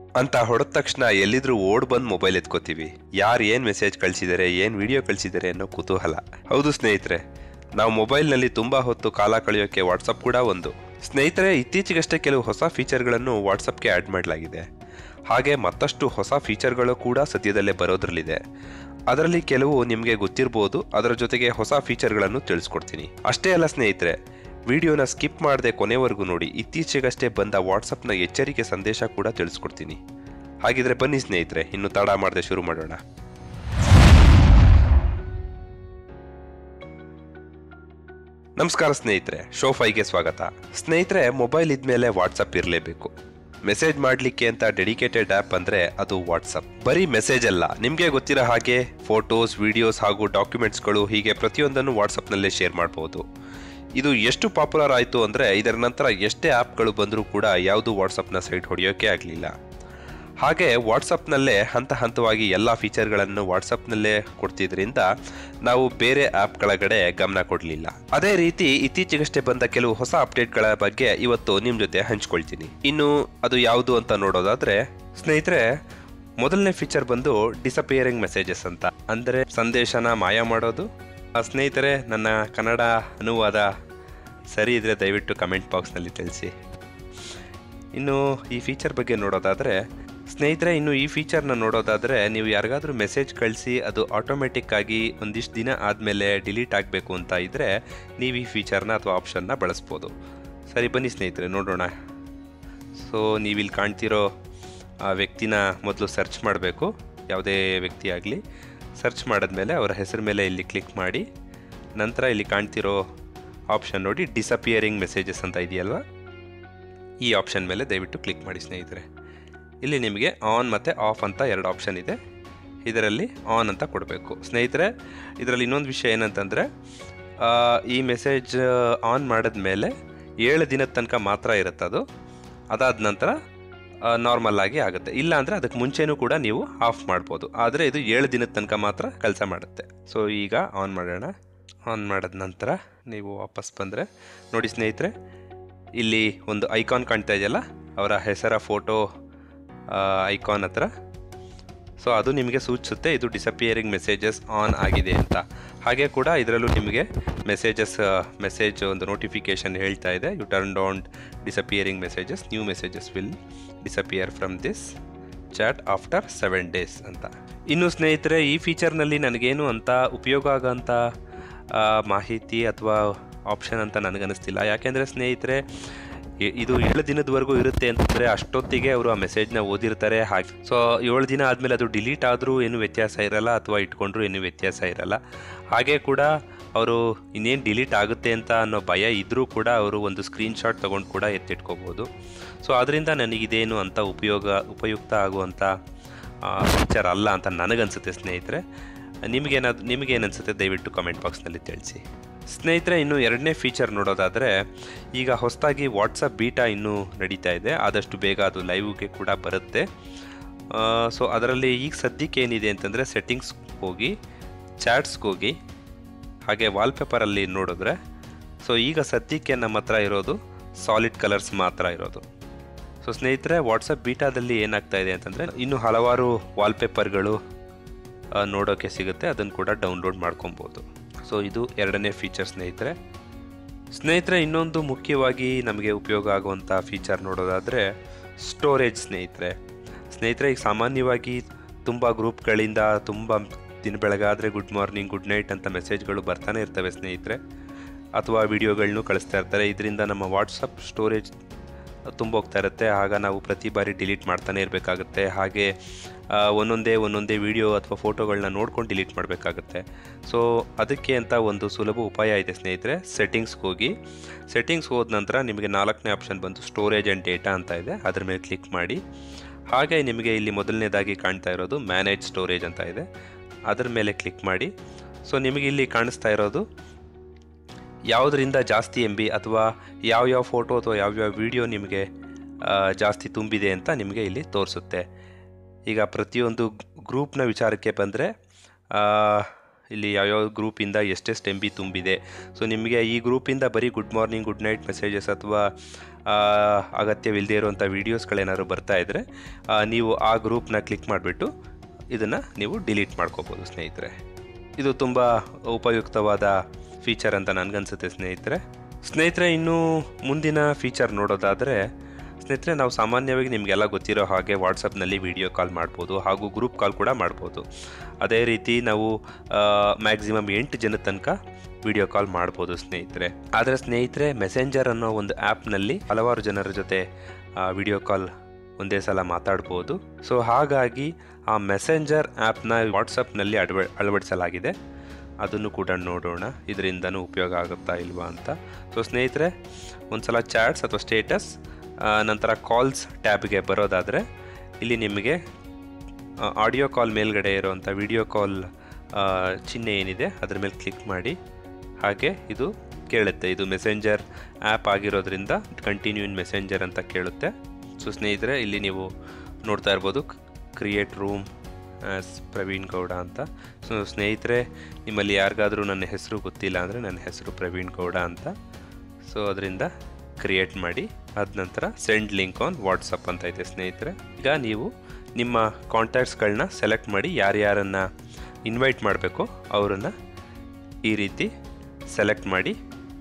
ಅಂತ ಹೊಡೆದ ತಕ್ಷಣ ಎಲ್ಲಿದ್ರು ಓಡ್ ಬಂದು ಮೊಬೈಲ್ ಎತ್ಕೋತೀವಿ ಯಾರು ಏನು ಮೆಸೇಜ್ ಕಳಿಸಿದ್ದಾರೆ ಏನು ವಿಡಿಯೋ ಕಳಿಸಿದ್ದಾರೆ ಅನ್ನೋ ಕುತೂಹಲ ಹೌದು ಸ್ನೇಹಿತರೆ ನಾವು ಮೊಬೈಲ್ನಲ್ಲಿ ತುಂಬ ಹೊತ್ತು ಕಾಲ ಕಳೆಯೋಕೆ ವಾಟ್ಸಪ್ ಕೂಡ ಒಂದು ಸ್ನೇಹಿತರೆ ಇತ್ತೀಚೆಗಷ್ಟೇ ಕೆಲವು ಹೊಸ ಫೀಚರ್ಗಳನ್ನು ವಾಟ್ಸಪ್ಗೆ ಆ್ಯಡ್ ಮಾಡಲಾಗಿದೆ ಹಾಗೆ ಮತ್ತಷ್ಟು ಹೊಸ ಫೀಚರ್ಗಳು ಕೂಡ ಸದ್ಯದಲ್ಲೇ ಬರೋದ್ರಲ್ಲಿದೆ ಅದರಲ್ಲಿ ಕೆಲವು ನಿಮಗೆ ಗೊತ್ತಿರ್ಬೋದು ಅದರ ಜೊತೆಗೆ ಹೊಸ ಫೀಚರ್ಗಳನ್ನು ತಿಳಿಸ್ಕೊಡ್ತೀನಿ ಅಷ್ಟೇ ಅಲ್ಲ ಸ್ನೇಹಿತರೆ ವಿಡಿಯೋನ ಸ್ಕಿಪ್ ಮಾಡದೆ ಕೊನೆವರೆಗೂ ನೋಡಿ ಇತ್ತೀಚೆಗಷ್ಟೇ ಬಂದ ವಾಟ್ಸಪ್ನ ಎಚ್ಚರಿಕೆ ಸಂದೇಶ ಕೂಡ ತಿಳಿಸ್ಕೊಡ್ತೀನಿ ಹಾಗಿದ್ರೆ ಬನ್ನಿ ಸ್ನೇಹಿತರೆ ಇನ್ನು ತಡ ಮಾಡದೆ ಶುರು ಮಾಡೋಣ ನಮಸ್ಕಾರ ಸ್ನೇಹಿತರೆ ಶೋ ಫೈಗೆ ಸ್ವಾಗತ ಸ್ನೇಹಿತರೆ ಮೊಬೈಲ್ ಇದ್ಮೇಲೆ ವಾಟ್ಸಪ್ ಇರಲೇಬೇಕು ಮೆಸೇಜ್ ಮಾಡಲಿಕ್ಕೆ ಅಂತ ಡೆಡಿಕೇಟೆಡ್ ಆ್ಯಪ್ ಅಂದರೆ ಅದು ವಾಟ್ಸಪ್ ಬರೀ ಮೆಸೇಜ್ ಅಲ್ಲ ನಿಮಗೆ ಗೊತ್ತಿರೋ ಹಾಗೆ ಫೋಟೋಸ್ ವಿಡಿಯೋಸ್ ಹಾಗೂ ಡಾಕ್ಯುಮೆಂಟ್ಸ್ಗಳು ಹೀಗೆ ಪ್ರತಿಯೊಂದನ್ನು ವಾಟ್ಸಪ್ನಲ್ಲೇ ಶೇರ್ ಮಾಡ್ಬೋದು ಇದು ಎಷ್ಟು ಪಾಪ್ಯುಲರ್ ಆಯಿತು ಅಂದರೆ ಇದರ ನಂತರ ಎಷ್ಟೇ ಆ್ಯಪ್ಗಳು ಬಂದರೂ ಕೂಡ ಯಾವುದು ವಾಟ್ಸಪ್ನ ಸೈಟ್ ಹೊಡೆಯೋಕೆ ಆಗಲಿಲ್ಲ ಹಾಗೆ ವಾಟ್ಸಪ್ನಲ್ಲೇ ಹಂತ ಹಂತವಾಗಿ ಎಲ್ಲ ಫೀಚರ್ಗಳನ್ನು ವಾಟ್ಸಪ್ನಲ್ಲೇ ಕೊಡ್ತಿದ್ರಿಂದ ನಾವು ಬೇರೆ ಆ್ಯಪ್ಗಳ ಕಡೆ ಗಮನ ಕೊಡಲಿಲ್ಲ ಅದೇ ರೀತಿ ಇತ್ತೀಚೆಗಷ್ಟೇ ಬಂದ ಕೆಲವು ಹೊಸ ಅಪ್ಡೇಟ್ಗಳ ಬಗ್ಗೆ ಇವತ್ತು ನಿಮ್ಮ ಜೊತೆ ಹಂಚ್ಕೊಳ್ತೀನಿ ಇನ್ನು ಅದು ಯಾವುದು ಅಂತ ನೋಡೋದಾದ್ರೆ ಸ್ನೇಹಿತರೆ ಮೊದಲನೇ ಫೀಚರ್ ಬಂದು ಡಿಸಪಿಯರಿಂಗ್ ಮೆಸೇಜಸ್ ಅಂತ ಅಂದರೆ ಸಂದೇಶನ ಮಾಯ ಮಾಡೋದು ಆ ಸ್ನೇಹಿತರೆ ನನ್ನ ಕನ್ನಡ ಅನುವಾದ ಸರಿ ಇದ್ರೆ ದಯವಿಟ್ಟು ಕಮೆಂಟ್ ಬಾಕ್ಸ್ನಲ್ಲಿ ತಿಳಿಸಿ ಇನ್ನು ಈ ಫೀಚರ್ ಬಗ್ಗೆ ನೋಡೋದಾದರೆ ಸ್ನೇಹಿತರೆ ಇನ್ನು ಈ ಫೀಚರ್ನ ನೋಡೋದಾದರೆ ನೀವು ಯಾರಿಗಾದ್ರೂ ಮೆಸೇಜ್ ಕಳಿಸಿ ಅದು ಆಟೋಮೆಟಿಕ್ ಆಗಿ ಒಂದಿಷ್ಟು ದಿನ ಆದಮೇಲೆ ಡಿಲೀಟ್ ಆಗಬೇಕು ಅಂತ ಇದ್ದರೆ ನೀವು ಈ ಫೀಚರ್ನ ಅಥವಾ ಆಪ್ಷನ್ನ ಬಳಸ್ಬೋದು ಸರಿ ಬನ್ನಿ ಸ್ನೇಹಿತರೆ ನೋಡೋಣ ಸೊ ನೀವಿಲ್ಲಿ ಕಾಣ್ತಿರೋ ಆ ವ್ಯಕ್ತಿನ ಮೊದಲು ಸರ್ಚ್ ಮಾಡಬೇಕು ಯಾವುದೇ ವ್ಯಕ್ತಿ ಆಗಲಿ ಸರ್ಚ್ ಮಾಡಿದ್ಮೇಲೆ ಅವರ ಹೆಸರು ಮೇಲೆ ಇಲ್ಲಿ ಕ್ಲಿಕ್ ಮಾಡಿ ನಂತರ ಇಲ್ಲಿ ಕಾಣ್ತಿರೋ ಆಪ್ಷನ್ ನೋಡಿ ಡಿಸಪಿಯರಿಂಗ್ ಮೆಸೇಜಸ್ ಅಂತ ಇದೆಯಲ್ವಾ ಈ ಆಪ್ಷನ್ ಮೇಲೆ ದಯವಿಟ್ಟು ಕ್ಲಿಕ್ ಮಾಡಿ ಸ್ನೇಹಿತರೆ ಇಲ್ಲಿ ನಿಮಗೆ ಆನ್ ಮತ್ತು ಆಫ್ ಅಂತ ಎರಡು ಆಪ್ಷನ್ ಇದೆ ಇದರಲ್ಲಿ ಆನ್ ಅಂತ ಕೊಡಬೇಕು ಸ್ನೇಹಿತರೆ ಇದರಲ್ಲಿ ಇನ್ನೊಂದು ವಿಷಯ ಏನಂತಂದರೆ ಈ ಮೆಸೇಜ್ ಆನ್ ಮಾಡಿದ್ಮೇಲೆ ಏಳು ದಿನದ ತನಕ ಮಾತ್ರ ಇರುತ್ತೆ ಅದು ಅದಾದ ನಂತರ ನಾರ್ಮಲ್ ಆಗಿ ಆಗುತ್ತೆ ಇಲ್ಲ ಅಂದರೆ ಅದಕ್ಕೆ ಮುಂಚೆನೂ ಕೂಡ ನೀವು ಆಫ್ ಮಾಡ್ಬೋದು ಆದರೆ ಇದು ಏಳು ದಿನದ ತನಕ ಮಾತ್ರ ಕೆಲಸ ಮಾಡುತ್ತೆ ಸೊ ಈಗ ಆನ್ ಮಾಡೋಣ ಆನ್ ಮಾಡಿದ ನಂತರ ನೀವು ವಾಪಸ್ ಬಂದರೆ ನೋಡಿ ಸ್ನೇಹಿತರೆ ಇಲ್ಲಿ ಒಂದು ಐಕಾನ್ ಕಾಣ್ತಾ ಇದೆಯಲ್ಲ ಅವರ ಹೆಸರ ಫೋಟೋ ಐಕಾನ್ ಹತ್ರ ಸೊ ಅದು ನಿಮಗೆ ಸೂಚಿಸುತ್ತೆ ಇದು ಡಿಸಪಿಯರಿಂಗ್ ಮೆಸೇಜಸ್ ಆನ್ ಆಗಿದೆ ಅಂತ ಹಾಗೆ ಕೂಡ ಇದರಲ್ಲೂ ನಿಮಗೆ ಮೆಸೇಜಸ್ ಮೆಸೇಜ್ ಒಂದು ನೋಟಿಫಿಕೇಶನ್ ಹೇಳ್ತಾ ಇದೆ you turn down disappearing messages new messages will disappear from this chat after seven days ಅಂತ ಇನ್ನು ಸ್ನೇಹಿತರೆ ಈ ಫೀಚರ್ನಲ್ಲಿ ನನಗೇನು ಅಂತ ಉಪಯೋಗ ಆಗೋಂಥ ಮಾಹಿತಿ ಅಥವಾ ಆಪ್ಷನ್ ಅಂತ ನನಗನ್ನಿಸ್ತಿಲ್ಲ ಯಾಕೆಂದರೆ ಸ್ನೇಹಿತರೆ ಇದು ಏಳು ದಿನದವರೆಗೂ ಇರುತ್ತೆ ಅಂತಂದರೆ ಅಷ್ಟೊತ್ತಿಗೆ ಅವರು ಆ ಮೆಸೇಜ್ನ ಓದಿರ್ತಾರೆ ಹಾಗೆ ಸೊ ಏಳು ದಿನ ಆದಮೇಲೆ ಅದು ಡಿಲೀಟ್ ಆದರೂ ಏನು ವ್ಯತ್ಯಾಸ ಇರಲ್ಲ ಅಥವಾ ಇಟ್ಕೊಂಡ್ರೂ ಏನು ವ್ಯತ್ಯಾಸ ಇರಲ್ಲ ಹಾಗೆ ಕೂಡ ಅವರು ಇನ್ನೇನು ಡಿಲೀಟ್ ಆಗುತ್ತೆ ಅಂತ ಅನ್ನೋ ಭಯ ಇದ್ದರೂ ಕೂಡ ಅವರು ಒಂದು ಸ್ಕ್ರೀನ್ಶಾಟ್ ತೊಗೊಂಡು ಕೂಡ ಎತ್ತಿಟ್ಕೋಬೋದು ಸೊ ಅದರಿಂದ ನನಗಿದೇನು ಅಂತ ಉಪಯೋಗ ಉಪಯುಕ್ತ ಆಗುವಂಥ ಫೀಚರ್ ಅಲ್ಲ ಅಂತ ನನಗನ್ಸುತ್ತೆ ಸ್ನೇಹಿತರೆ ನಿಮಗೇನಾದ್ರು ನಿಮಗೇನು ಅನಿಸುತ್ತೆ ದಯವಿಟ್ಟು ಕಮೆಂಟ್ ಬಾಕ್ಸ್ನಲ್ಲಿ ತಿಳಿಸಿ ಸ್ನೇಹಿತರೆ ಇನ್ನು ಎರಡನೇ ಫೀಚರ್ ನೋಡೋದಾದರೆ ಈಗ ಹೊಸದಾಗಿ ವಾಟ್ಸಪ್ ಬೀಟಾ ಇನ್ನೂ ನಡೀತಾ ಇದೆ ಆದಷ್ಟು ಬೇಗ ಅದು ಲೈವ್ಗೆ ಕೂಡ ಬರುತ್ತೆ ಸೊ ಅದರಲ್ಲಿ ಈಗ ಸದ್ಯಕ್ಕೆ ಏನಿದೆ ಅಂತಂದರೆ ಸೆಟ್ಟಿಂಗ್ಸ್ ಹೋಗಿ ಚಾಟ್ಸ್ಗೆ ಹೋಗಿ ಹಾಗೆ ವಾಲ್ಪೇಪರಲ್ಲಿ ನೋಡಿದ್ರೆ ಸೊ ಈಗ ಸದ್ಯಕ್ಕೆ ನಮ್ಮ ಹತ್ರ ಇರೋದು ಸಾಲಿಡ್ ಕಲರ್ಸ್ ಮಾತ್ರ ಇರೋದು ಸೊ ಸ್ನೇಹಿತರೆ ವಾಟ್ಸಪ್ ಬೀಟಾದಲ್ಲಿ ಏನಾಗ್ತಾ ಇದೆ ಅಂತಂದರೆ ಇನ್ನು ಹಲವಾರು ವಾಲ್ಪೇಪರ್ಗಳು ನೋಡೋಕ್ಕೆ ಸಿಗುತ್ತೆ ಅದನ್ನು ಕೂಡ ಡೌನ್ಲೋಡ್ ಮಾಡ್ಕೊಬೋದು ಸೊ ಇದು ಎರಡನೇ ಫೀಚರ್ ಸ್ನೇಹಿತರೆ ಸ್ನೇಹಿತರೆ ಇನ್ನೊಂದು ಮುಖ್ಯವಾಗಿ ನಮಗೆ ಉಪಯೋಗ ಆಗುವಂಥ ಫೀಚರ್ ನೋಡೋದಾದರೆ ಸ್ಟೋರೇಜ್ ಸ್ನೇಹಿತರೆ ಸ್ನೇಹಿತರೆ ಈಗ ಸಾಮಾನ್ಯವಾಗಿ ತುಂಬ ಗ್ರೂಪ್ಗಳಿಂದ ತುಂಬ ದಿನ ಬೆಳಗಾದರೆ ಗುಡ್ ಮಾರ್ನಿಂಗ್ ಗುಡ್ ನೈಟ್ ಅಂತ ಮೆಸೇಜ್ಗಳು ಬರ್ತಾನೆ ಇರ್ತವೆ ಸ್ನೇಹಿತರೆ ಅಥವಾ ವಿಡಿಯೋಗಳನ್ನೂ ಕಳಿಸ್ತಾ ಇರ್ತಾರೆ ಇದರಿಂದ ನಮ್ಮ ವಾಟ್ಸಪ್ ಸ್ಟೋರೇಜ್ ತುಂಬೋಗ್ತಾ ಇರುತ್ತೆ ಆಗ ನಾವು ಪ್ರತಿ ಬಾರಿ ಡಿಲೀಟ್ ಮಾಡ್ತಾನೆ ಇರಬೇಕಾಗುತ್ತೆ ಹಾಗೆ ಒಂದೊಂದೇ ಒಂದೊಂದೇ ವಿಡಿಯೋ ಅಥವಾ ಫೋಟೋಗಳನ್ನ ನೋಡ್ಕೊಂಡು ಡಿಲೀಟ್ ಮಾಡಬೇಕಾಗುತ್ತೆ ಸೊ ಅದಕ್ಕೆ ಅಂತ ಒಂದು ಸುಲಭ ಉಪಾಯ ಇದೆ ಸ್ನೇಹಿತರೆ ಸೆಟ್ಟಿಂಗ್ಸ್ಗೆ ಹೋಗಿ ಸೆಟ್ಟಿಂಗ್ಸ್ ಹೋದ ನಂತರ ನಿಮಗೆ ನಾಲ್ಕನೇ ಆಪ್ಷನ್ ಬಂದು ಸ್ಟೋರೇಜ್ ಆ್ಯಂಡ್ ಡೇಟಾ ಅಂತ ಇದೆ ಅದ್ರ ಮೇಲೆ ಕ್ಲಿಕ್ ಮಾಡಿ ಹಾಗೆ ನಿಮಗೆ ಇಲ್ಲಿ ಮೊದಲನೇದಾಗಿ ಕಾಣ್ತಾ ಇರೋದು ಮ್ಯಾನೇಜ್ ಸ್ಟೋರೇಜ್ ಅಂತ ಇದೆ ಅದರ ಮೇಲೆ ಕ್ಲಿಕ್ ಮಾಡಿ ಸೊ ನಿಮಗೆ ಇಲ್ಲಿ ಕಾಣಿಸ್ತಾ ಇರೋದು ಯಾವುದರಿಂದ ಜಾಸ್ತಿ ಎಮ್ ಬಿ ಅಥವಾ ಯಾವ್ಯಾವ ಫೋಟೋ ಅಥವಾ ಯಾವ್ಯಾವ ವಿಡಿಯೋ ನಿಮಗೆ ಜಾಸ್ತಿ ತುಂಬಿದೆ ಅಂತ ನಿಮಗೆ ಇಲ್ಲಿ ತೋರಿಸುತ್ತೆ ಈಗ ಪ್ರತಿಯೊಂದು ಗ್ರೂಪ್ನ ವಿಚಾರಕ್ಕೆ ಬಂದರೆ ಇಲ್ಲಿ ಯಾವ್ಯಾವ ಗ್ರೂಪಿಂದ ಎಷ್ಟೆಷ್ಟು ಎಮ್ ಬಿ ತುಂಬಿದೆ ಸೊ ನಿಮಗೆ ಈ ಗ್ರೂಪಿಂದ ಬರೀ good morning good night messages ಅಥವಾ ಆ, ಅಗತ್ಯವಿಲ್ಲದೆ ಇರುವಂಥ ವೀಡಿಯೋಸ್ಗಳೇನಾದ್ರು ಬರ್ತಾ ಇದ್ದರೆ ಆ, ನೀವು ಆ ಗ್ರೂಪ್ನ ಕ್ಲಿಕ್ ಮಾಡಿಬಿಟ್ಟು ಇದನ್ನು ನೀವು ಡಿಲೀಟ್ ಮಾಡ್ಕೋಬೋದು ಸ್ನೇಹಿತರೆ ಇದು ತುಂಬ ಉಪಯುಕ್ತವಾದ ಫೀಚರ್ ಅಂತ ನನಗನ್ಸುತ್ತೆ ಸ್ನೇಹಿತರೆ ಸ್ನೇಹಿತರೆ ಇನ್ನು ಮುಂದಿನ ಫೀಚರ್ ನೋಡೋದಾದರೆ ಸ್ನೇಹಿತರೆ ನಾವು ಸಾಮಾನ್ಯವಾಗಿ ನಿಮಗೆಲ್ಲ ಗೊತ್ತಿರೋ ಹಾಗೆ ವಾಟ್ಸಪ್ನಲ್ಲಿ ವಿಡಿಯೋ ಕಾಲ್ ಮಾಡ್ಬೋದು ಹಾಗೂ ಗ್ರೂಪ್ ಕಾಲ್ ಕೂಡ ಮಾಡ್ಬೋದು ಅದೇ ರೀತಿ ನಾವು ಮ್ಯಾಕ್ಸಿಮಮ್ ಎಂಟು ಜನದ ತನಕ ವಿಡಿಯೋ ಕಾಲ್ ಮಾಡ್ಬೋದು ಸ್ನೇಹಿತರೆ ಆದರೆ ಸ್ನೇಹಿತರೆ ಮೆಸೆಂಜರ್ ಅನ್ನೋ ಒಂದು ಆ್ಯಪ್ನಲ್ಲಿ ಹಲವಾರು ಜನರ ಜೊತೆ ವಿಡಿಯೋ ಕಾಲ್ ಒಂದೇ ಸಲ ಮಾತಾಡ್ಬೋದು ಸೊ ಹಾಗಾಗಿ ಆ ಮೆಸೆಂಜರ್ ಆ್ಯಪ್ನ ವಾಟ್ಸಪ್ನಲ್ಲಿ ಅಳವ ಅಳವಡಿಸಲಾಗಿದೆ ಅದನ್ನು ಕೂಡ ನೋಡೋಣ ಇದರಿಂದನೂ ಉಪಯೋಗ ಆಗುತ್ತಾ ಇಲ್ವಾ ಅಂತ ಸೊ ಸ್ನೇಹಿತರೆ ಒಂದು ಸಲ ಚಾಟ್ಸ್ ಅಥವಾ ಸ್ಟೇಟಸ್ ನಂತರ ಕಾಲ್ಸ್ ಟ್ಯಾಬ್ಗೆ ಬರೋದಾದರೆ ಇಲ್ಲಿ ನಿಮಗೆ ಆಡಿಯೋ ಕಾಲ್ ಮೇಲ್ಗಡೆ ಇರುವಂಥ ವಿಡಿಯೋ ಕಾಲ್ ಚಿಹ್ನೆ ಏನಿದೆ ಅದ್ರ ಮೇಲೆ ಕ್ಲಿಕ್ ಮಾಡಿ ಹಾಗೆ ಇದು ಕೇಳುತ್ತೆ ಇದು ಮೆಸೆಂಜರ್ ಆ್ಯಪ್ ಆಗಿರೋದ್ರಿಂದ ಕಂಟಿನ್ಯೂ ಇನ್ ಮೆಸೆಂಜರ್ ಅಂತ ಕೇಳುತ್ತೆ ಸೊ ಸ್ನೇಹಿತರೆ ಇಲ್ಲಿ ನೀವು ನೋಡ್ತಾ ಇರ್ಬೋದು create room as Praveen Gowda ಅಂತ ಸೊ ಸ್ನೇಹಿತರೆ ನಿಮ್ಮಲ್ಲಿ ಯಾರಿಗಾದರೂ ನನ್ನ ಹೆಸರು ಗೊತ್ತಿಲ್ಲ ಅಂದರೆ ನನ್ನ ಹೆಸರು ಪ್ರವೀಣ್ ಗೌಡ ಅಂತ ಸೊ ಅದರಿಂದ ಕ್ರಿಯೇಟ್ ಮಾಡಿ ಅದ ನಂತರ ಸೆಂಡ್ ಲಿಂಕ್ ಆನ್ ವಾಟ್ಸಪ್ ಅಂತ ಇದೆ ಸ್ನೇಹಿತರೆ ಈಗ ನೀವು ನಿಮ್ಮ ಕಾಂಟ್ಯಾಕ್ಟ್ಸ್ಗಳನ್ನ ಸೆಲೆಕ್ಟ್ ಮಾಡಿ ಯಾರ್ಯಾರನ್ನು ಇನ್ವೈಟ್ ಮಾಡಬೇಕು ಅವರನ್ನು ಈ ರೀತಿ ಸೆಲೆಕ್ಟ್ ಮಾಡಿ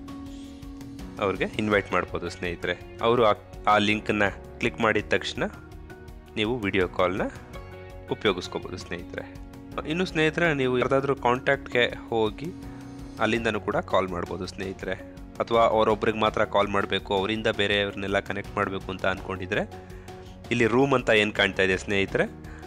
ಅವ್ರಿಗೆ ಇನ್ವೈಟ್ ಮಾಡ್ಬೋದು ಸ್ನೇಹಿತರೆ ಅವರು ಆ- ಆ ಲಿಂಕನ್ನು ಕ್ಲಿಕ್ ಮಾಡಿದ ತಕ್ಷಣ ನೀವು ವಿಡಿಯೋ ಕಾಲ್ನ ಉಪಯೋಗಿಸ್ಕೋಬೋದು ಸ್ನೇಹಿತರೆ ಇನ್ನು ಸ್ನೇಹಿತರೆ ನೀವು ಯಾವುದಾದ್ರೂ ಕಾಂಟ್ಯಾಕ್ಟ್ಗೆ ಹೋಗಿ ಅಲ್ಲಿಂದನೂ ಕೂಡ ಕಾಲ್ ಮಾಡ್ಬೋದು ಸ್ನೇಹಿತರೆ ಅಥವಾ ಅವರೊಬ್ರಿಗೆ ಮಾತ್ರ ಕಾಲ್ ಮಾಡಬೇಕು ಅವರಿಂದ ಬೇರೆಯವ್ರನ್ನೆಲ್ಲ ಕನೆಕ್ಟ್ ಮಾಡಬೇಕು ಅಂತ ಅಂದ್ಕೊಂಡಿದ್ರೆ ಇಲ್ಲಿ ರೂಮ್ ಅಂತ ಏನು ಕಾಣ್ತಾ ಇದೆ ಸ್ನೇಹಿತರೆ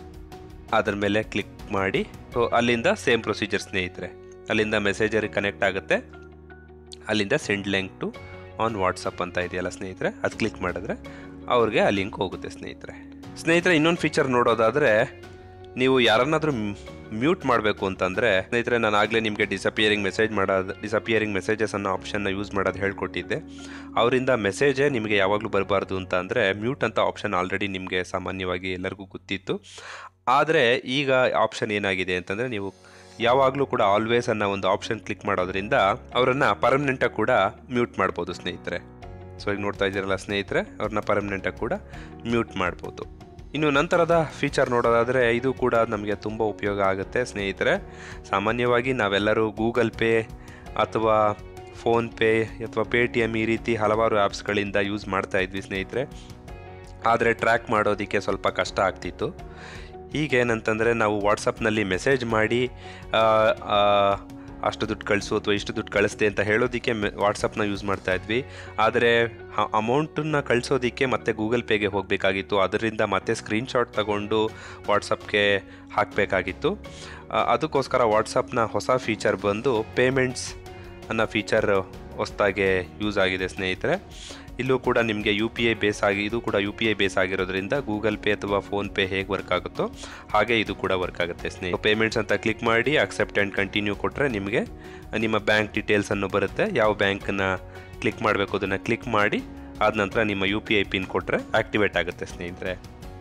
ಅದ್ರ ಮೇಲೆ ಕ್ಲಿಕ್ ಮಾಡಿ ಸೊ ಅಲ್ಲಿಂದ ಸೇಮ್ ಪ್ರೊಸೀಜರ್ ಸ್ನೇಹಿತರೆ ಅಲ್ಲಿಂದ ಮೆಸೇಜರಿಗೆ ಕನೆಕ್ಟ್ ಆಗುತ್ತೆ ಅಲ್ಲಿಂದ send link to on WhatsApp ಅಂತ ಇದೆಯಲ್ಲ ಸ್ನೇಹಿತರೆ ಅದು ಕ್ಲಿಕ್ ಮಾಡಿದ್ರೆ ಅವ್ರಿಗೆ ಆ ಲಿಂಕ್ ಹೋಗುತ್ತೆ ಸ್ನೇಹಿತರೆ ಸ್ನೇಹಿತರೆ ಇನ್ನೊಂದು ಫೀಚರ್ ನೋಡೋದಾದರೆ ನೀವು ಯಾರನ್ನಾದರೂ ಮ್ಯೂಟ್ ಮಾಡಬೇಕು ಅಂತಂದರೆ ಸ್ನೇಹಿತರೆ ನಾನು ಆಗಲೇ ನಿಮಗೆ ಡಿಸಪಿಯರಿಂಗ್ ಮೆಸೇಜ್ ಮಾಡೋದು ಡಿಸಪಿಯರಿಂಗ್ ಮೆಸೇಜಸ್ ಅನ್ನೋ ಆಪ್ಷನ್ನ ಯೂಸ್ ಮಾಡೋದು ಹೇಳ್ಕೊಟ್ಟಿದ್ದೆ ಅವರಿಂದ ಮೆಸೇಜೇ ನಿಮಗೆ ಯಾವಾಗಲೂ ಬರಬಾರ್ದು ಅಂತ ಅಂದರೆ ಮ್ಯೂಟ್ ಅಂತ ಆಪ್ಷನ್ ಆಲ್ರೆಡಿ ನಿಮಗೆ ಸಾಮಾನ್ಯವಾಗಿ ಎಲ್ಲರಿಗೂ ಗೊತ್ತಿತ್ತು ಆದರೆ ಈಗ ಆಪ್ಷನ್ ಏನಾಗಿದೆ ಅಂತಂದರೆ ನೀವು ಯಾವಾಗಲೂ ಕೂಡ ಆಲ್ವೇಸ್ ಅನ್ನೋ ಒಂದು ಆಪ್ಷನ್ ಕ್ಲಿಕ್ ಮಾಡೋದ್ರಿಂದ ಅವರನ್ನು ಪರ್ಮನೆಂಟಾಗಿ ಕೂಡ ಮ್ಯೂಟ್ ಮಾಡ್ಬೋದು ಸ್ನೇಹಿತರೆ ಸೊ ಈಗ ನೋಡ್ತಾ ಇದ್ದೀರಲ್ಲ ಸ್ನೇಹಿತರೆ ಅವ್ರನ್ನ ಪರ್ಮನೆಂಟಾಗಿ ಕೂಡ ಮ್ಯೂಟ್ ಮಾಡ್ಬೋದು ಇನ್ನು ನಂತರದ ಫೀಚರ್ ನೋಡೋದಾದರೆ ಇದು ಕೂಡ ನಮಗೆ ತುಂಬ ಉಪಯೋಗ ಆಗುತ್ತೆ ಸ್ನೇಹಿತರೆ ಸಾಮಾನ್ಯವಾಗಿ ನಾವೆಲ್ಲರೂ ಗೂಗಲ್ ಪೇ ಅಥವಾ ಫೋನ್ಪೇ ಅಥವಾ ಪೇ ಟಿ ಎಮ್ ಈ ರೀತಿ ಹಲವಾರು ಆ್ಯಪ್ಸ್ಗಳಿಂದ ಯೂಸ್ ಮಾಡ್ತಾ ಇದ್ವಿ ಸ್ನೇಹಿತರೆ ಆದರೆ ಟ್ರ್ಯಾಕ್ ಮಾಡೋದಕ್ಕೆ ಸ್ವಲ್ಪ ಕಷ್ಟ ಆಗ್ತಿತ್ತು ಈಗೇನಂತಂದರೆ ನಾವು ವಾಟ್ಸಪ್ನಲ್ಲಿ ಮೆಸೇಜ್ ಮಾಡಿ ಆ, ಆ, ಅಷ್ಟು ದುಡ್ಡು ಕಳಿಸು ಅಥವಾ ಇಷ್ಟು ದುಡ್ಡು ಕಳಿಸ್ದೆ ಅಂತ ಹೇಳೋದಕ್ಕೆ ಮೆ ವಾಟ್ಸಪ್ನ ಯೂಸ್ ಮಾಡ್ತಾ ಇದ್ವಿ ಆದರೆ ಅಮೌಂಟನ್ನು ಕಳಿಸೋದಕ್ಕೆ ಮತ್ತೆ ಗೂಗಲ್ ಪೇಗೆ ಹೋಗಬೇಕಾಗಿತ್ತು ಅದರಿಂದ ಮತ್ತೆ ಸ್ಕ್ರೀನ್ಶಾಟ್ ತಗೊಂಡು ವಾಟ್ಸಪ್ಗೆ ಹಾಕಬೇಕಾಗಿತ್ತು ಅದಕ್ಕೋಸ್ಕರ ವಾಟ್ಸಪ್ನ ಹೊಸ ಫೀಚರ್ ಬಂದು ಪೇಮೆಂಟ್ಸ್ ಅನ್ನೋ ಫೀಚರ್ ಹೊಸದಾಗೆ ಯೂಸ್ ಆಗಿದೆ ಸ್ನೇಹಿತರೆ ಇಲ್ಲೂ ಕೂಡ ನಿಮಗೆ ಯು ಪಿ ಐ ಬೇಸ್ ಆಗಿ ಇದು ಕೂಡ ಯು ಪಿ ಐ ಬೇಸ್ ಆಗಿರೋದ್ರಿಂದ ಗೂಗಲ್ ಪೇ ಅಥವಾ ಫೋನ್ಪೇ ಹೇಗೆ ವರ್ಕ್ ಆಗುತ್ತೋ ಹಾಗೆ ಇದು ಕೂಡ ವರ್ಕ್ ಆಗುತ್ತೆ ಸ್ನೇಹಿತರೆ ಪೇಮೆಂಟ್ಸ್ ಅಂತ ಕ್ಲಿಕ್ ಮಾಡಿ ಅಕ್ಸೆಪ್ಟ್ ಆ್ಯಂಡ್ ಕಂಟಿನ್ಯೂ ಕೊಟ್ಟರೆ ನಿಮಗೆ ನಿಮ್ಮ ಬ್ಯಾಂಕ್ ಡೀಟೇಲ್ಸನ್ನು ಬರುತ್ತೆ ಯಾವ ಬ್ಯಾಂಕನ್ನು ಕ್ಲಿಕ್ ಮಾಡಬೇಕು ಅದನ್ನು ಕ್ಲಿಕ್ ಮಾಡಿ ಆದ ನಂತರ ನಿಮ್ಮ ಯು ಪಿ ಐ ಪಿನ್ ಕೊಟ್ಟರೆ ಆಕ್ಟಿವೇಟ್ ಆಗುತ್ತೆ ಸ್ನೇಹಿತರೆ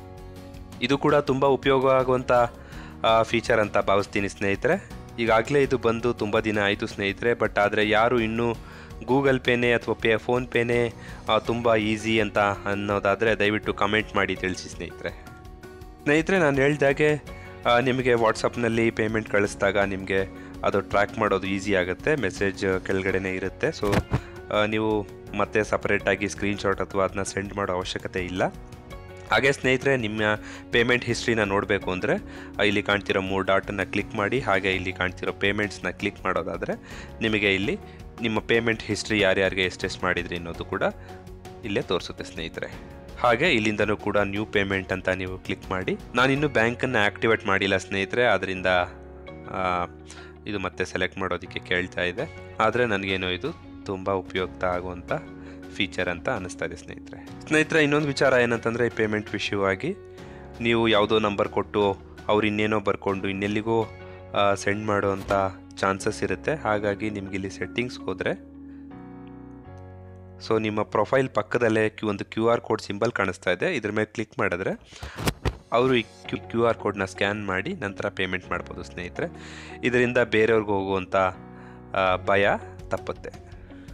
ಇದು ಕೂಡ ತುಂಬ ಉಪಯೋಗ ಆಗುವಂಥ ಫೀಚರ್ ಅಂತ ಭಾವಿಸ್ತೀನಿ ಸ್ನೇಹಿತರೆ ಈಗಾಗಲೇ ಇದು ಬಂದು ತುಂಬ ದಿನ ಆಯಿತು ಸ್ನೇಹಿತರೆ ಬಟ್ ಆದರೆ ಯಾರು ಇನ್ನೂ ಗೂಗಲ್ ಪೇನೇ ಅಥವಾ ಪೇ ಫೋನ್ಪೇನೇ ತುಂಬ ಈಸಿ ಅಂತ ಅನ್ನೋದಾದರೆ ದಯವಿಟ್ಟು ಕಮೆಂಟ್ ಮಾಡಿ ತಿಳಿಸಿ ಸ್ನೇಹಿತರೆ ಸ್ನೇಹಿತರೆ ನಾನು ಹೇಳ್ದಾಗೆ ಆ, ನಿಮಗೆ ವಾಟ್ಸಪ್ನಲ್ಲಿ ಪೇಮೆಂಟ್ ಕಳಿಸಿದಾಗ ನಿಮಗೆ ಅದು ಟ್ರ್ಯಾಕ್ ಮಾಡೋದು ಈಸಿ ಆಗುತ್ತೆ ಮೆಸೇಜ್ ಕೆಳಗಡೆನೇ ಇರುತ್ತೆ ಸೊ ನೀವು ಮತ್ತೆ ಸಪ್ರೇಟಾಗಿ ಸ್ಕ್ರೀನ್ಶಾಟ್ ಅಥವಾ ಅದನ್ನ ಸೆಂಡ್ ಮಾಡೋ ಅವಶ್ಯಕತೆ ಇಲ್ಲ ಹಾಗೆ ಸ್ನೇಹಿತರೆ ನಿಮ್ಮ ಪೇಮೆಂಟ್ ಹಿಸ್ಟ್ರಿನ ನೋಡಬೇಕು ಅಂದರೆ ಇಲ್ಲಿ ಕಾಣ್ತಿರೋ ಮೂರು ಡಾಟನ್ನು ಕ್ಲಿಕ್ ಮಾಡಿ ಹಾಗೆ ಇಲ್ಲಿ ಕಾಣ್ತಿರೋ ಪೇಮೆಂಟ್ಸ್ನ ಕ್ಲಿಕ್ ಮಾಡೋದಾದರೆ ನಿಮಗೆ ಇಲ್ಲಿ ನಿಮ್ಮ ಪೇಮೆಂಟ್ ಹಿಸ್ಟ್ರಿ ಯಾರ್ಯಾರಿಗೆ ಎಷ್ಟೆಷ್ಟು ಮಾಡಿದ್ರಿ ಅನ್ನೋದು ಕೂಡ ಇಲ್ಲೇ ತೋರಿಸುತ್ತೆ ಸ್ನೇಹಿತರೆ ಹಾಗೆ ಇಲ್ಲಿಂದನೂ ಕೂಡ ನ್ಯೂ ಪೇಮೆಂಟ್ ಅಂತ ನೀವು ಕ್ಲಿಕ್ ಮಾಡಿ ನಾನಿನ್ನೂ ಬ್ಯಾಂಕನ್ನು ಆ್ಯಕ್ಟಿವೇಟ್ ಮಾಡಿಲ್ಲ ಸ್ನೇಹಿತರೆ ಅದರಿಂದ ಆ, ಇದು ಮತ್ತೆ ಸೆಲೆಕ್ಟ್ ಮಾಡೋದಕ್ಕೆ ಕೇಳ್ತಾ ಇದೆ ಆದರೆ ನನಗೇನೋ ಇದು ತುಂಬ ಉಪಯುಕ್ತ ಆಗುವಂಥ ಫೀಚರ್ ಅಂತ ಅನ್ನಿಸ್ತಾ ಇದೆ ಸ್ನೇಹಿತರೆ ಸ್ನೇಹಿತರೆ ಇನ್ನೊಂದು ವಿಚಾರ ಏನಂತಂದರೆ ಈ ಪೇಮೆಂಟ್ ವಿಷಯವಾಗಿ ನೀವು ಯಾವುದೋ ನಂಬರ್ ಕೊಟ್ಟು ಅವ್ರು ಇನ್ನೇನೋ ಬರ್ಕೊಂಡು ಇನ್ನೆಲ್ಲಿಗೋ ಸೆಂಡ್ ಮಾಡುವಂಥ ಚಾನ್ಸಸ್ ಇರುತ್ತೆ ಹಾಗಾಗಿ ನಿಮ್ಗೆ ಇಲ್ಲಿ ಸೆಟ್ಟಿಂಗ್ಸ್ಗೆ ಹೋದರೆ ಸೊ ನಿಮ್ಮ ಪ್ರೊಫೈಲ್ ಪಕ್ಕದಲ್ಲೇ ಕ್ಯೂ ಒಂದು ಕ್ಯೂ ಆರ್ ಕೋಡ್ ಸಿಂಬಲ್ ಕಾಣಿಸ್ತಾ ಇದೆ ಇದ್ರ ಮೇಲೆ ಕ್ಲಿಕ್ ಮಾಡಿದ್ರೆ ಅವರು ಈ ಕ್ಯೂ ಕ್ಯೂ ಆರ್ ಕೋಡ್ನ ಸ್ಕ್ಯಾನ್ ಮಾಡಿ ನಂತರ ಪೇಮೆಂಟ್ ಮಾಡ್ಬೋದು ಸ್ನೇಹಿತರೆ ಇದರಿಂದ ಬೇರೆಯವ್ರಿಗೆ ಹೋಗುವಂಥ ಆ, ಭಯ ತಪ್ಪುತ್ತೆ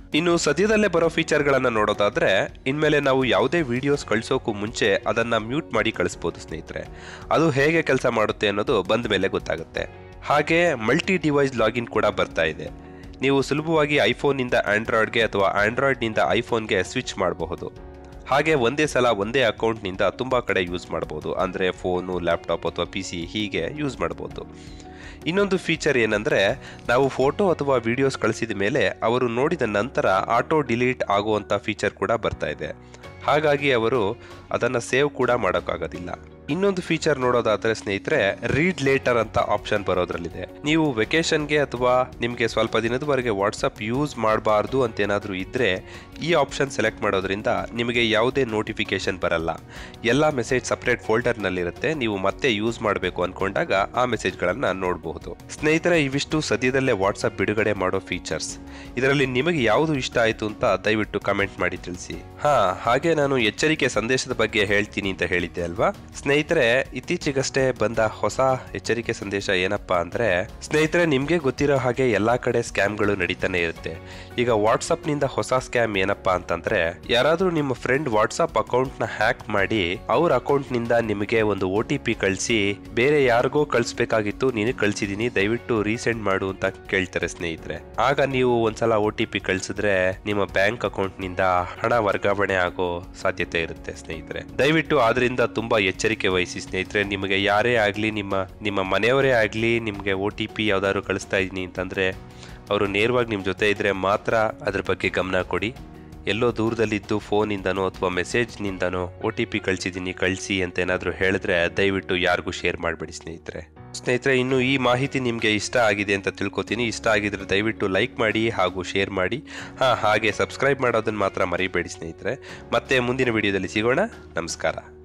ಇನ್ನು ಸದ್ಯದಲ್ಲೇ ಬರೋ ಫೀಚರ್ಗಳನ್ನು ನೋಡೋದಾದ್ರೆ ಇನ್ಮೇಲೆ ನಾವು ಯಾವುದೇ ವಿಡಿಯೋಸ್ ಕಳಿಸೋಕ್ಕೂ ಮುಂಚೆ ಅದನ್ನ ಮ್ಯೂಟ್ ಮಾಡಿ ಕಳಿಸ್ಬೋದು ಸ್ನೇಹಿತರೆ ಅದು ಹೇಗೆ ಕೆಲಸ ಮಾಡುತ್ತೆ ಅನ್ನೋದು ಬಂದ ಮೇಲೆ ಗೊತ್ತಾಗುತ್ತೆ ಹಾಗೆ ಮಲ್ಟಿ ಡಿವೈಸ್ ಲಾಗಿನ್ ಕೂಡ ಬರ್ತಾ ಇದೆ ನೀವು ಸುಲಭವಾಗಿ ಐಫೋನ್ನಿಂದ ಆಂಡ್ರಾಯ್ಡ್ಗೆ ಅಥವಾ ಆಂಡ್ರಾಯ್ಡ್ನಿಂದ ಐಫೋನ್ಗೆ ಸ್ವಿಚ್ ಮಾಡಬಹುದು ಹಾಗೆ ಒಂದೇ ಸಲ ಒಂದೇ ಅಕೌಂಟ್ನಿಂದ ತುಂಬ ಕಡೆ ಯೂಸ್ ಮಾಡ್ಬೋದು ಅಂದರೆ ಫೋನು ಲ್ಯಾಪ್ಟಾಪ್ ಅಥವಾ ಪಿ ಸಿ ಹೀಗೆ ಯೂಸ್ ಮಾಡ್ಬೋದು ಇನ್ನೊಂದು ಫೀಚರ್ ಏನಂದರೆ ನಾವು ಫೋಟೋ ಅಥವಾ ವಿಡಿಯೋಸ್ ಕಳಿಸಿದ ಮೇಲೆ ಅವರು ನೋಡಿದ ನಂತರ ಆಟೋ ಡಿಲೀಟ್ ಆಗುವಂಥ ಫೀಚರ್ ಕೂಡ ಬರ್ತಾ ಇದೆ ಹಾಗಾಗಿ ಅವರು ಅದನ್ನು ಸೇವ್ ಕೂಡ ಮಾಡೋಕ್ಕಾಗೋದಿಲ್ಲ ಇನ್ನೊಂದು ಫೀಚರ್ ನೋಡೋದಾದ್ರೆ ಸ್ನೇಹಿತರೆ ರೀಡ್ ಲೇಟರ್ ಅಂತ ಆಪ್ಷನ್ ಬರೋದ್ರಲ್ಲಿದೆ ನೀವು ವೆಕೇಶನ್ಗೆ ಅಥವಾ ನಿಮಗೆ ಸ್ವಲ್ಪ ದಿನದವರೆಗೆ ವಾಟ್ಸಪ್ ಯೂಸ್ ಮಾಡಬಾರ್ದು ಅಂತ ಏನಾದರೂ ಇದ್ದರೆ ಈ ಆಪ್ಷನ್ ಸೆಲೆಕ್ಟ್ ಮಾಡೋದ್ರಿಂದ ನಿಮಗೆ ಯಾವುದೇ ನೋಟಿಫಿಕೇಶನ್ ಬರಲ್ಲ ಎಲ್ಲ ಮೆಸೇಜ್ ಸಪ್ರೇಟ್ ಫೋಲ್ಡರ್ನಲ್ಲಿರುತ್ತೆ ನೀವು ಮತ್ತೆ ಯೂಸ್ ಮಾಡಬೇಕು ಅಂದ್ಕೊಂಡಾಗ ಆ ಮೆಸೇಜ್ಗಳನ್ನು ನೋಡಬಹುದು ಸ್ನೇಹಿತರೆ ಇವಿಷ್ಟು ಸದ್ಯದಲ್ಲೇ ವಾಟ್ಸಪ್ ಬಿಡುಗಡೆ ಮಾಡೋ ಫೀಚರ್ಸ್ ಇದರಲ್ಲಿ ನಿಮಗೆ ಯಾವುದು ಇಷ್ಟ ಆಯಿತು ಅಂತ ದಯವಿಟ್ಟು ಕಮೆಂಟ್ ಮಾಡಿ ತಿಳಿಸಿ ಹಾ ಹಾಗೆ ನಾನು ಎಚ್ಚರಿಕೆ ಸಂದೇಶದ ಬಗ್ಗೆ ಹೇಳ್ತೀನಿ ಅಂತ ಹೇಳಿದ್ದೆ ಅಲ್ವಾ ಸ್ನೇಹಿತರೆ ಇತ್ತೀಚೆಗಷ್ಟೇ ಬಂದ ಹೊಸ ಎಚ್ಚರಿಕೆ ಸಂದೇಶ ಏನಪ್ಪಾ ಅಂದ್ರೆ ಸ್ನೇಹಿತರೆ ನಿಮ್ಗೆ ಗೊತ್ತಿರೋ ಹಾಗೆ ಎಲ್ಲಾ ಕಡೆ ಸ್ಕ್ಯಾಮ್ಗಳು ನಡೀತಾನೆ ಇರುತ್ತೆ ಈಗ ವಾಟ್ಸಪ್ ನಿಂದ ಹೊಸ ಸ್ಕ್ಯಾಮ್ ಏನಪ್ಪಾ ಅಂತಂದ್ರೆ ಯಾರಾದ್ರೂ ನಿಮ್ಮ ಫ್ರೆಂಡ್ ವಾಟ್ಸಪ್ ಅಕೌಂಟ್ ನ ಹ್ಯಾಕ್ ಮಾಡಿ ಅವ್ರ ಅಕೌಂಟ್ ನಿಂದ ನಿಮಗೆ ಒಂದು ಒ ಟಿ ಪಿ ಕಳಿಸಿ ಬೇರೆ ಯಾರಿಗೋ ಕಳಿಸ್ಬೇಕಾಗಿತ್ತು ನೀನು ಕಳ್ಸಿದೀನಿ ದಯವಿಟ್ಟು ರೀಸೆಂಡ್ ಮಾಡು ಅಂತ ಕೇಳ್ತಾರೆ ಸ್ನೇಹಿತರೆ ಆಗ ನೀವು ಒಂದ್ಸಲ ಒ ಟಿ ಪಿ ಕಳ್ಸಿದ್ರೆ ನಿಮ್ಮ ಬ್ಯಾಂಕ್ ಅಕೌಂಟ್ ನಿಂದ ಹಣ ವರ್ಗಾವಣೆ ಆಗೋ ಸಾಧ್ಯತೆ ಇರುತ್ತೆ ಸ್ನೇಹಿತರೆ ದಯವಿಟ್ಟು ಆದ್ರಿಂದ ತುಂಬಾ ಎಚ್ಚರಿಕೆ ವಹಿಸಿ ಸ್ನೇಹಿತರೆ ನಿಮಗೆ ಯಾರೇ ಆಗ್ಲಿ ನಿಮ್ಮ ನಿಮ್ಮ ಮನೆಯವರೇ ಆಗ್ಲಿ ನಿಮಗೆ ಒ ಟಿ ಪಿ ಯಾವ್ದಾದ್ರು ಕಳಿಸ್ತಾ ಇದೀನಿ ಅಂತಂದ್ರೆ ಅವರು ನೇರವಾಗಿ ನಿಮ್ಮ ಜೊತೆ ಇದ್ರೆ ಮಾತ್ರ ಅದ್ರ ಬಗ್ಗೆ ಗಮನ ಕೊಡಿ ಎಲ್ಲೋ ದೂರದಲ್ಲಿದ್ದು ಫೋನಿಂದನೋ ಅಥವಾ ಮೆಸೇಜ್ನಿಂದನೋ ಒ ಟಿ ಪಿ ಕಳಿಸಿದ್ದೀನಿ ಕಳಿಸಿ ಅಂತ ಏನಾದರೂ ಹೇಳಿದ್ರೆ ದಯವಿಟ್ಟು ಯಾರಿಗೂ ಶೇರ್ ಮಾಡಬೇಡಿ ಸ್ನೇಹಿತರೆ ಸ್ನೇಹಿತರೆ ಇನ್ನು ಈ ಮಾಹಿತಿ ನಿಮಗೆ ಇಷ್ಟ ಆಗಿದೆ ಅಂತ ತಿಳ್ಕೊತೀನಿ ಇಷ್ಟ ಆಗಿದ್ರೆ ದಯವಿಟ್ಟು ಲೈಕ್ ಮಾಡಿ ಹಾಗೂ ಶೇರ್ ಮಾಡಿ ಹಾಂ ಹಾಗೆ ಸಬ್ಸ್ಕ್ರೈಬ್ ಮಾಡೋದನ್ನು ಮಾತ್ರ ಮರಿಬೇಡಿ ಸ್ನೇಹಿತರೆ ಮತ್ತೆ ಮುಂದಿನ ವಿಡಿಯೋದಲ್ಲಿ ಸಿಗೋಣ ನಮಸ್ಕಾರ